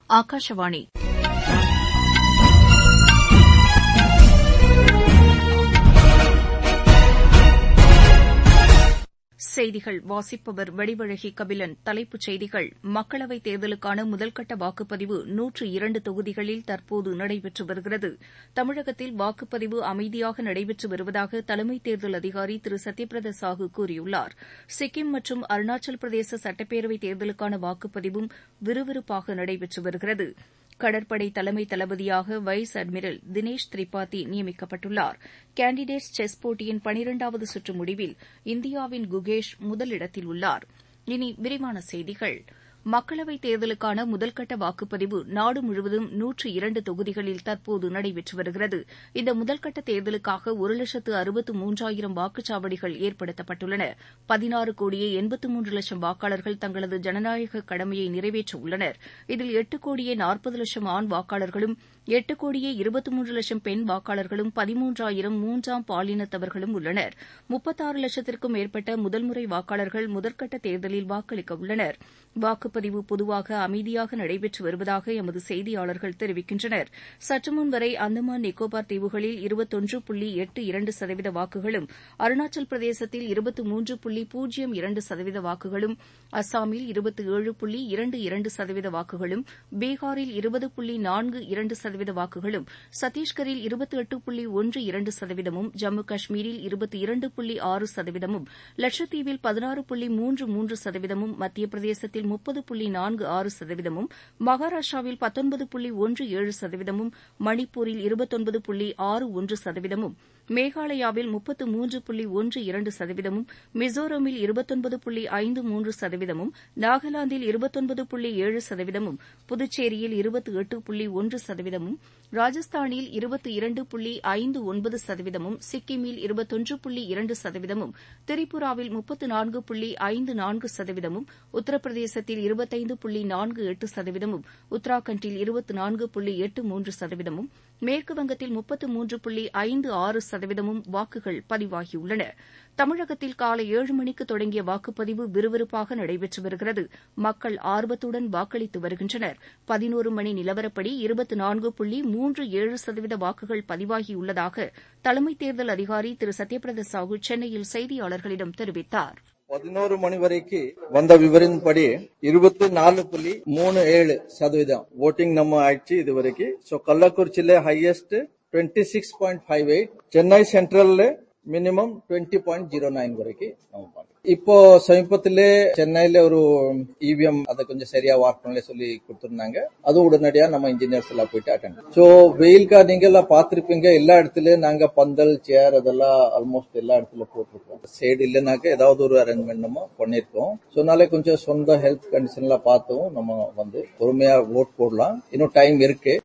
ஆகாஷவாணி செய்திகள் வாசிப்பவர் வடிவழகி கபிலன் தலைப்புச் செய்திகள் மக்களவைத் தேர்தலுக்கான முதல்கட்ட வாக்குப்பதிவு நூற்று இரண்டு தொகுதிகளில் தற்போது நடைபெற்று வருகிறது தமிழகத்தில் வாக்குப்பதிவு அமைதியாக நடைபெற்று வருவதாக தலைமை தேர்தல் அதிகாரி திரு சத்யபிரதா சாஹூ கூறியுள்ளார் சிக்கிம் மற்றும் அருணாச்சல பிரதேச சட்டப்பேரவைத் தேர்தலுக்கான வாக்குப்பதிவும் விறுவிறுப்பாக நடைபெற்று வருகிறது கடற்படை தலைமை தளபதியாக வைஸ் அட்மிரல் தினேஷ் திரிபாதி நியமிக்கப்பட்டுள்ளார் கேண்டிடேட்ஸ் செஸ் போட்டியின் பனிரெண்டாவது சுற்று முடிவில் இந்தியாவின் குகேஷ் முதலிடத்தில் உள்ளார் இனி விரிவான செய்திகள் மக்களவைத் தேர்தலுக்கான முதல்கட்ட வாக்குப்பதிவு நாடு முழுவதும் நூற்று இரண்டு தொகுதிகளில் தற்போது நடைபெற்று வருகிறது இந்த முதல்கட்ட தேர்தலுக்காக ஒரு லட்சத்து அறுபத்து மூன்றாயிரம் வாக்குச்சாவடிகள் ஏற்படுத்தப்பட்டுள்ளன பதினாறு கோடியே எண்பத்து மூன்று லட்சம் வாக்காளர்கள் தங்களது ஜனநாயக கடமையை நிறைவேற்ற உள்ளனர் இதில் எட்டு கோடியே நாற்பது லட்சம் ஆண் வாக்காளர்களும் எட்டு கோடியே இருபத்து மூன்று லட்சம் பெண் வாக்காளர்களும் பதிமூன்றாயிரம் மூன்றாம் பாலினத்தவர்களும் உள்ளனர் முப்பத்தாறு லட்சத்திற்கும் மேற்பட்ட முதல்முறை வாக்காளர்கள் முதற்கட்ட தேர்தலில் வாக்களிக்க உள்ளனர் வாக்குப்பதிவு பொதுவாக அமைதியாக நடைபெற்று வருவதாக எமது செய்தியாளர்கள் தெரிவிக்கின்றனர் சற்றுமுன் வரை அந்தமான் நிக்கோபார் தீவுகளில் இருபத்தொன்று புள்ளி எட்டு இரண்டு சதவீத வாக்குகளும் அருணாச்சல பிரதேசத்தில் இருபத்து மூன்று புள்ளி பூஜ்ஜியம் இரண்டு சதவீத வாக்குகளும் அஸ்ஸாமில் இருபத்து ஏழு புள்ளி இரண்டு இரண்டு சதவீத வாக்குகளும் பீகாரில் இருபது புள்ளி நான்கு இரண்டு சதவீத வாக்குகளும் சத்தீஸ்கரில் இருபத்தி எட்டு புள்ளி ஒன்று இரண்டு சதவீதமும் ஜம்மு காஷ்மீரில் இருபத்தி இரண்டு புள்ளி ஆறு சதவீதமும் லட்சத்தீவில் பதினாறு புள்ளி மூன்று மூன்று சதவீதமும் மத்திய பிரதேசத்தில் முப்பது புள்ளி நான்கு ஆறு சதவீதமும் மகாராஷ்டிராவில் பத்தொன்பது புள்ளி ஒன்று ஏழு சதவீதமும் மணிப்பூரில் இருபத்தொன்பது புள்ளி ஆறு ஒன்று சதவீதமும் மேகாலயாவில் முப்பத்து மூன்று புள்ளி ஒன்று இரண்டு சதவீதமும் மிசோரமில் இருபத்தொன்பது புள்ளி ஐந்து மூன்று சதவீதமும் நாகாலாந்தில் இருபத்தொன்பது புள்ளி ஏழு சதவீதமும் புதுச்சேரியில் இருபத்தி எட்டு புள்ளி ஒன்று சதவீதமும் ராஜஸ்தானில் இருபத்தி இரண்டு புள்ளி ஐந்து ஒன்பது சதவீதமும் சிக்கிமில் இருபத்தொன்று புள்ளி இரண்டு சதவீதமும் திரிபுராவில் முப்பத்து நான்கு புள்ளி ஐந்து நான்கு சதவீதமும் உத்தரப்பிரதேசத்தில் இருபத்தைந்து புள்ளி நான்கு எட்டு சதவீதமும் உத்தராகண்டில் இருபத்து நான்கு புள்ளி எட்டு மூன்று சதவீதமும் மேற்குவங்கத்தில் முப்பத்து மூன்று புள்ளி ஐந்து ஆறு சதவீதமும் வாக்குகள் பதிவாகியுள்ளன தமிழகத்தில் காலை ஏழு மணிக்கு தொடங்கிய வாக்குப்பதிவு விறுவிறுப்பாக நடைபெற்று வருகிறது மக்கள் ஆர்வத்துடன் வாக்களித்து வருகின்றனர் பதினோரு மணி நிலவரப்படி இருபத்து நான்கு புள்ளி மூன்று ஏழு சதவீத வாக்குகள் பதிவாகியுள்ளதாக தலைமை தேர்தல் அதிகாரி திரு சத்யபிரதா சாஹூ சென்னையில் செய்தியாளர்களிடம் தெரிவித்தார் பதினோரு மணி வரைக்கும் வந்த விவரின்படி இருபத்தி நாலு புள்ளி மூணு ஏழு சதவீதம் ஓட்டிங் நம்ம ஆயிடுச்சு இது வரைக்கும் ஸோ கள்ளக்குறிச்சியில highest twenty six point five eight Chennai சென்ட்ரல்ல minimum twenty point zero nine வரைக்கும் நம்ம பார்க்கலாம் இப்போ சமீபத்திலே சென்னையில ஒரு இவிஎம் அதை கொஞ்சம் சரியா வார்க் பண்ணல சொல்லி கொடுத்திருந்தாங்க அது உடனடியா நம்ம இன்ஜினியர்ஸ் எல்லாம் போயிட்டு அட்டன் ஸோ வெயில்கா நீங்க எல்லாம் பார்த்திருப்பீங்க எல்லா இடத்துலயும் நாங்க பந்தல் சேர் அதெல்லாம் ஆல்மோஸ்ட் எல்லா இடத்துல போட்டிருக்கோம் சைடு இல்லைனாக்க ஏதாவது ஒரு அரேஞ்ச்மெண்ட் நம்ம பண்ணிருக்கோம் ஸோ அதனால கொஞ்சம் சொந்த ஹெல்த் கண்டிஷன்ல பார்த்தும் நம்ம வந்து பொறுமையா ஓட் போடலாம் இன்னும் டைம் இருக்கு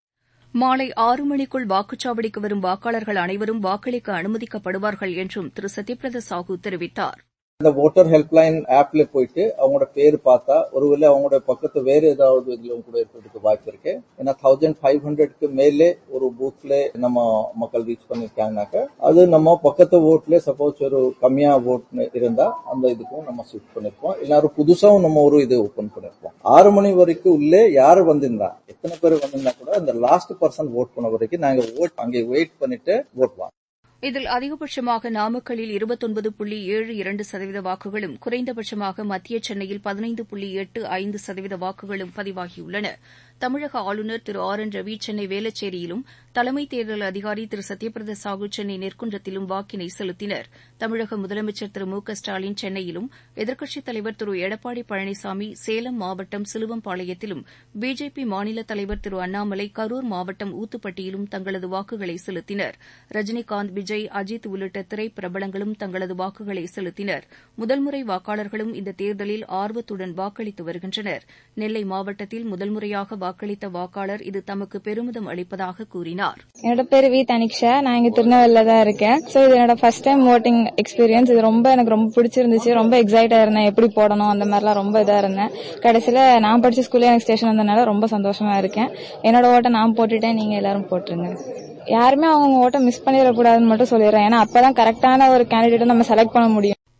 மாலை ஆறு மணிக்குள் வாக்குச்சாவடிக்கு வரும் வாக்காளர்கள் அனைவரும் வாக்களிக்க அனுமதிக்கப்படுவார்கள் என்றும் திரு சத்யபிரதா சாஹூ தெரிவித்தார் இந்த ஓட்டர் ஹெல்ப்லைன் ஆப்ல போயிட்டு அவங்களோட பேர் பார்த்தா ஒருவேளை அவங்களோட பக்கத்து வேற ஏதாவது இதுல கூட இருக்கிறதுக்கு வாய்ப்பு இருக்கு ஏன்னா தௌசண்ட் ஃபைவ் ஹண்ட்ரட்க்கு மேலே ஒரு பூத்ல நம்ம மக்கள் ரீச் பண்ணிருக்காங்கனாக்க அது நம்ம பக்கத்து ஓட்ல சப்போஸ் ஒரு கம்மியா ஓட் இருந்தா அந்த இதுக்கும் நம்ம ஷிஃப்ட் பண்ணிருப்போம் எல்லாரும் புதுசாவும் நம்ம ஒரு இது ஓபன் பண்ணிருப்போம் ஆறு மணி வரைக்கும் உள்ளே யாரு வந்திருந்தா எத்தனை பேர் வந்திருந்தா கூட அந்த லாஸ்ட் பர்சன் ஓட் பண்ண வரைக்கும் நாங்க ஓட் அங்கே வெயிட் பண்ணிட்டு ஓட் வாங்க இதில் அதிகபட்சமாக நாமக்கல்லில் இருபத்தொன்பது புள்ளி ஏழு இரண்டு சதவீத வாக்குகளும் குறைந்தபட்சமாக மத்திய சென்னையில் பதினைந்து புள்ளி எட்டு ஐந்து சதவீத வாக்குகளும் பதிவாகியுள்ளன தமிழக ஆளுநர் திரு ஆர் என் ரவி சென்னை வேளச்சேரியிலும் தலைமை தேர்தல் அதிகாரி திரு சத்யபிரதா சாஹூ சென்னை நெற்குன்றத்திலும் வாக்கினை செலுத்தினர் தமிழக முதலமைச்சர் திரு மு க ஸ்டாலின் சென்னையிலும் எதிர்க்கட்சித் தலைவர் திரு எடப்பாடி பழனிசாமி சேலம் மாவட்டம் சிலுவம்பாளையத்திலும் பிஜேபி மாநில தலைவர் திரு அண்ணாமலை கரூர் மாவட்டம் ஊத்துப்பட்டியிலும் தங்களது வாக்குகளை செலுத்தினர் ரஜினிகாந்த் விஜய் அஜித் உள்ளிட்ட திரைப்பிரபலங்களும் தங்களது வாக்குகளை செலுத்தினர் முதல்முறை வாக்காளர்களும் இந்த தேர்தலில் ஆர்வத்துடன் வாக்களித்து வருகின்றனர் நெல்லை மாவட்டத்தில் முதல்முறையாக வாக்களித்த வாக்காளர் இது தமக்கு பெருமிதம் அளிப்பதாக கூறினார் என்னோட பேரு வி தனிக்ஷா நான் இங்க திருநெல்வேலியில தான் இருக்கேன் சோ இது என்னோட ஃபர்ஸ்ட் டைம் ஓட்டிங் எக்ஸ்பீரியன்ஸ் இது ரொம்ப எனக்கு ரொம்ப பிடிச்சிருந்துச்சு ரொம்ப எக்ஸைட்டா இருந்தேன் எப்படி போடணும் அந்த மாதிரிலாம் ரொம்ப இதா இருந்தேன் கடைசியில நான் படிச்ச ஸ்கூல்ல எனக்கு ஸ்டேஷன் வந்தனால ரொம்ப சந்தோஷமா இருக்கேன் என்னோட ஓட்டை நான் போட்டுட்டேன் நீங்க எல்லாரும் போட்டுருங்க யாருமே அவங்க ஓட்டை மிஸ் பண்ணிடக்கூடாதுன்னு மட்டும் சொல்லிடுறேன் ஏன்னா அப்பதான் கரெக்டான ஒரு கேண்டிடேட் நம்ம செலக்ட் பண்ண முடியும்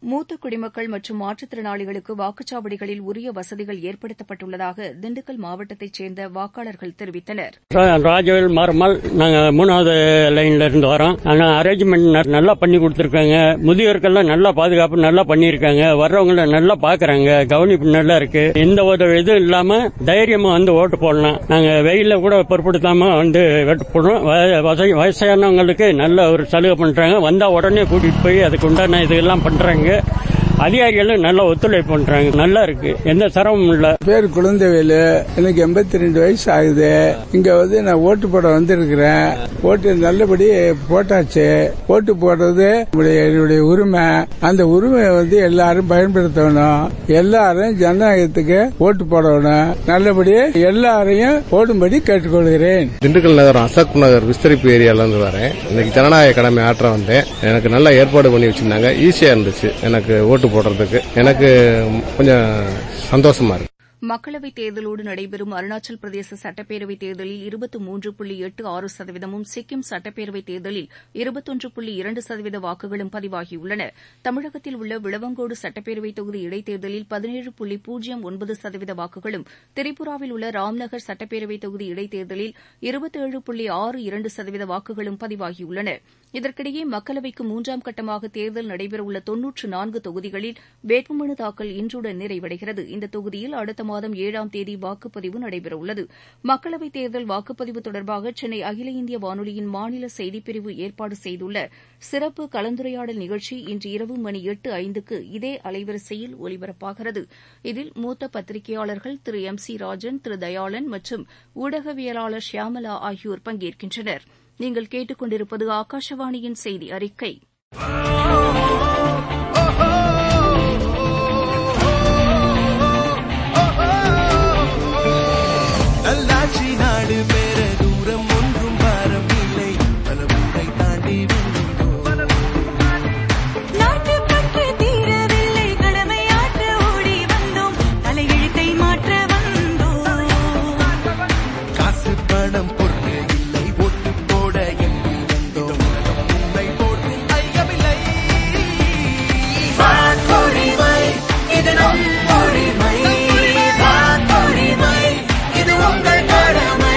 மூத்த குடிமக்கள் மற்றும் மாற்றுத்திறனாளிகளுக்கு வாக்குச்சாவடிகளில் உரிய வசதிகள் ஏற்படுத்தப்பட்டுள்ளதாக திண்டுக்கல் மாவட்டத்தைச் சேர்ந்த வாக்காளர்கள் தெரிவித்தனர் ராஜவேல் மாரம்மாள் நாங்க மூணாவது லைன்ல இருந்து வரோம் ஆனா அரேஞ்ச்மெண்ட் நல்லா பண்ணி கொடுத்துருக்காங்க முதியோருக்கெல்லாம் நல்லா பாதுகாப்பு நல்லா பண்ணியிருக்காங்க வர்றவங்கள நல்லா பாக்குறாங்க கவனிப்பு நல்லா இருக்கு எந்த ஒரு இதுவும் இல்லாம தைரியமா வந்து ஓட்டு போடலாம் நாங்க வெயில கூட பொருட்படுத்தாம வந்து ஓட்டு போடுறோம் வயசானவங்களுக்கு நல்ல ஒரு சலுகை பண்றாங்க வந்தா உடனே கூட்டிட்டு போய் அதுக்கு உண்டான இதெல்லாம் பண்றாங்க அதிகாரிகளும் நல்லா ஒத்துழைப்பு பண்றாங்க நல்லா இருக்கு எந்த சிரமமும் இல்ல பேர் குழந்தைவேலு எனக்கு எண்பத்தி ரெண்டு வயசு ஆகுது இங்க வந்து நான் ஓட்டு போட வந்திருக்கிறேன் ஓட்டு நல்லபடி போட்டாச்சு ஓட்டு போடுறது என்னுடைய உரிமை அந்த உரிமையை வந்து எல்லாரும் பயன்படுத்தணும் எல்லாரும் ஜனநாயகத்துக்கு ஓட்டு போடணும் நல்லபடி எல்லாரையும் ஓடும்படி கேட்டுக்கொள்கிறேன் திண்டுக்கல் நகரம் அசோக் நகர் விஸ்தரிப்பு ஏரியால இருந்து வரேன் இன்னைக்கு ஜனநாயக கடமை ஆற்ற வந்தேன் எனக்கு நல்லா ஏற்பாடு பண்ணி வச்சிருந்தாங்க ஈஸியா இருந்துச்சு எனக்கு ஓட்டு போடுறதுக்கு எனக்கு கொஞ்சம் சந்தோஷமா இருக்கு மக்களவைத் தேர்தலோடு நடைபெறும் அருணாச்சல் பிரதேச சட்டப்பேரவைத் தேர்தலில் இருபத்து மூன்று புள்ளி எட்டு ஆறு சதவீதமும் சிக்கிம் சட்டப்பேரவைத் தேர்தலில் இருபத்தொன்று புள்ளி இரண்டு சதவீத வாக்குகளும் பதிவாகியுள்ளன தமிழகத்தில் உள்ள விளவங்கோடு சட்டப்பேரவைத் தொகுதி இடைத்தேர்தலில் பதினேழு புள்ளி பூஜ்ஜியம் ஒன்பது சதவீத வாக்குகளும் திரிபுராவில் உள்ள ராம்நகர் சட்டப்பேரவைத் தொகுதி இடைத்தேர்தலில் இருபத்தேழு புள்ளி ஆறு இரண்டு சதவீத வாக்குகளும் பதிவாகியுள்ளன இதற்கிடையே மக்களவைக்கு மூன்றாம் கட்டமாக தேர்தல் நடைபெறவுள்ள தொன்னூற்று நான்கு தொகுதிகளில் வேட்புமனு தாக்கல் இன்றுடன் நிறைவடைகிறது இந்த தொகுதியில் அடுத்த மாதம் ஏழாம் தேதி வாக்குப்பதிவு நடைபெறவுள்ளது மக்களவைத் தேர்தல் வாக்குப்பதிவு தொடர்பாக சென்னை அகில இந்திய வானொலியின் மாநில செய்திப்பிரிவு ஏற்பாடு செய்துள்ள சிறப்பு கலந்துரையாடல் நிகழ்ச்சி இன்று இரவு மணி எட்டு ஐந்துக்கு இதே அலைவரிசையில் ஒலிபரப்பாகிறது இதில் மூத்த பத்திரிகையாளர்கள் திரு எம் சி ராஜன் திரு தயாளன் மற்றும் ஊடகவியலாளர் ஷியாமலா ஆகியோர் பங்கேற்கின்றனர் நீங்கள் கேட்டுக்கொண்டிருப்பது ஆகாஷவாணியின் செய்தி அறிக்கை நல்லாட்சி நாடு பேர தூரம் ஒன்றும் பாரம் இல்லை பல முறை தாண்டி நாட்டுப்பற்று தீரவில்லை கடமையாற்ற ஓடி வந்தோம் தலையெழுத்தை மாற்ற வந்தோம் காசு பணம் பொருள் இல்லை ஓட்டு போட எண்ணி வந்தோம் உண்மை போட்டு ஐயமில்லை வாக்குரிமை இது நம் உரிமை வாக்குரிமை இது உங்கள் கடமை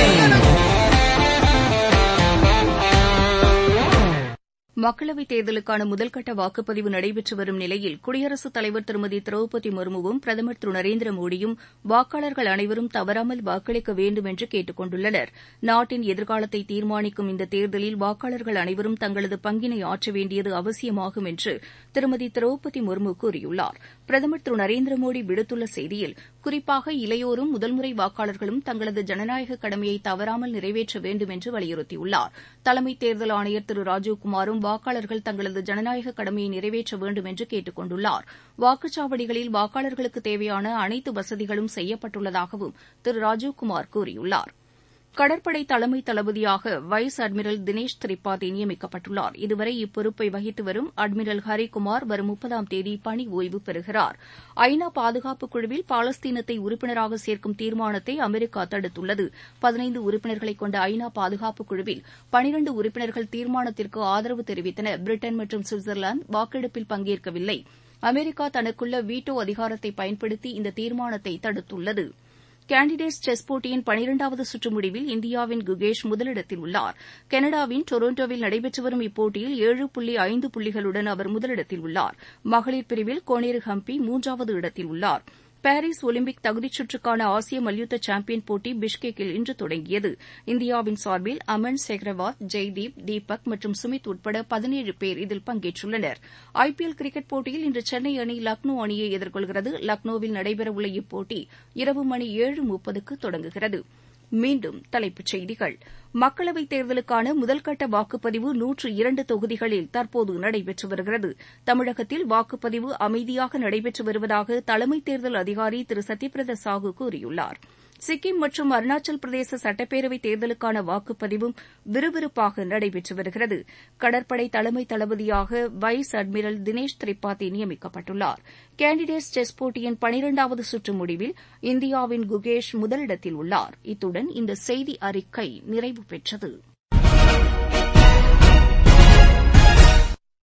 மக்களவைத் தேர்தலுக்கான முதல்கட்ட வாக்குப்பதிவு நடைபெற்று வரும் நிலையில் குடியரசுத் தலைவர் திருமதி திரௌபதி முர்முவும் பிரதமர் திரு நரேந்திர மோடியும் வாக்காளர்கள் அனைவரும் தவறாமல் வாக்களிக்க வேண்டும் என்று கேட்டுக் கொண்டுள்ளனர் நாட்டின் எதிர்காலத்தை தீர்மானிக்கும் இந்த தேர்தலில் வாக்காளர்கள் அனைவரும் தங்களது பங்கினை ஆற்ற வேண்டியது அவசியமாகும் என்று திருமதி திரௌபதி முர்மு கூறியுள்ளார் பிரதமர் திரு நரேந்திர மோடி விடுத்துள்ள செய்தியில் குறிப்பாக இளையோரும் முதல்முறை வாக்காளர்களும் தங்களது ஜனநாயக கடமையை தவறாமல் நிறைவேற்ற வேண்டும் என்று வலியுறுத்தியுள்ளார் தலைமை தேர்தல் ஆணையர் திரு ராஜீவ்குமாரும் வாக்காளர்கள் தங்களது ஜனநாயக கடமையை நிறைவேற்ற வேண்டும் என்று கேட்டுக் கொண்டுள்ளார் வாக்குச்சாவடிகளில் வாக்காளர்களுக்கு தேவையான அனைத்து வசதிகளும் செய்யப்பட்டுள்ளதாகவும் திரு ராஜீவ்குமார் கூறியுள்ளார் கடற்படை தலைமை தளபதியாக வைஸ் அட்மிரல் தினேஷ் திரிபாதி நியமிக்கப்பட்டுள்ளார் இதுவரை இப்பொறுப்பை வகித்து வரும் அட்மிரல் ஹரிகுமார் வரும் முப்பதாம் தேதி பணி ஓய்வு பெறுகிறார் ஐநா பாதுகாப்பு குழுவில் பாலஸ்தீனத்தை உறுப்பினராக சேர்க்கும் தீர்மானத்தை அமெரிக்கா தடுத்துள்ளது பதினைந்து உறுப்பினர்களை கொண்ட ஐநா பாதுகாப்பு குழுவில் பனிரண்டு உறுப்பினர்கள் தீர்மானத்திற்கு ஆதரவு தெரிவித்தனர் பிரிட்டன் மற்றும் சுவிட்சர்லாந்து வாக்கெடுப்பில் பங்கேற்கவில்லை அமெரிக்கா தனக்குள்ள வீட்டோ அதிகாரத்தை பயன்படுத்தி இந்த தீர்மானத்தை தடுத்துள்ளது கேண்டிடேட்ஸ் செஸ் போட்டியின் பனிரெண்டாவது சுற்று முடிவில் இந்தியாவின் குகேஷ் முதலிடத்தில் உள்ளார் கனடாவின் டொரண்டோவில் நடைபெற்று வரும் இப்போட்டியில் ஏழு புள்ளி ஐந்து புள்ளிகளுடன் அவர் முதலிடத்தில் உள்ளார் மகளிர் பிரிவில் கோனேரு ஹம்பி மூன்றாவது இடத்தில் உள்ளார் பாரிஸ் ஒலிம்பிக் தகுதிச் சுற்றுக்கான ஆசிய மல்யுத்த சாம்பியன் போட்டி பிஷ்கெக்கில் இன்று தொடங்கியது இந்தியாவின் சார்பில் அமன் செக்ரவாத் ஜெய்தீப் தீபக் மற்றும் சுமித் உட்பட பதினேழு பேர் இதில் பங்கேற்றுள்ளனர் ஐபிஎல் கிரிக்கெட் போட்டியில் இன்று சென்னை அணி லக்னோ அணியை எதிர்கொள்கிறது லக்னோவில் நடைபெறவுள்ள இப்போட்டி இரவு மணி ஏழு முப்பதுக்கு தொடங்குகிறது மீண்டும் தலைப்புச் செய்திகள் மக்களவைத் தேர்தலுக்கான முதல்கட்ட வாக்குப்பதிவு நூற்று இரண்டு தொகுதிகளில் தற்போது நடைபெற்று வருகிறது தமிழகத்தில் வாக்குப்பதிவு அமைதியாக நடைபெற்று வருவதாக தலைமை தேர்தல் அதிகாரி திரு சத்யபிரத சாஹூ கூறியுள்ளார் சிக்கிம் மற்றும் அருணாச்சல் பிரதேச சட்டப்பேரவைத் தேர்தலுக்கான வாக்குப்பதிவும் விறுவிறுப்பாக நடைபெற்று வருகிறது கடற்படை தலைமை தளபதியாக வைஸ் அட்மிரல் தினேஷ் திரிபாதி நியமிக்கப்பட்டுள்ளார் கேண்டிடேட்ஸ் செஸ் போட்டியின் பனிரெண்டாவது சுற்று முடிவில் இந்தியாவின் குகேஷ் முதலிடத்தில் உள்ளார் இத்துடன் இந்த செய்தி அறிக்கை நிறைவு பெற்றது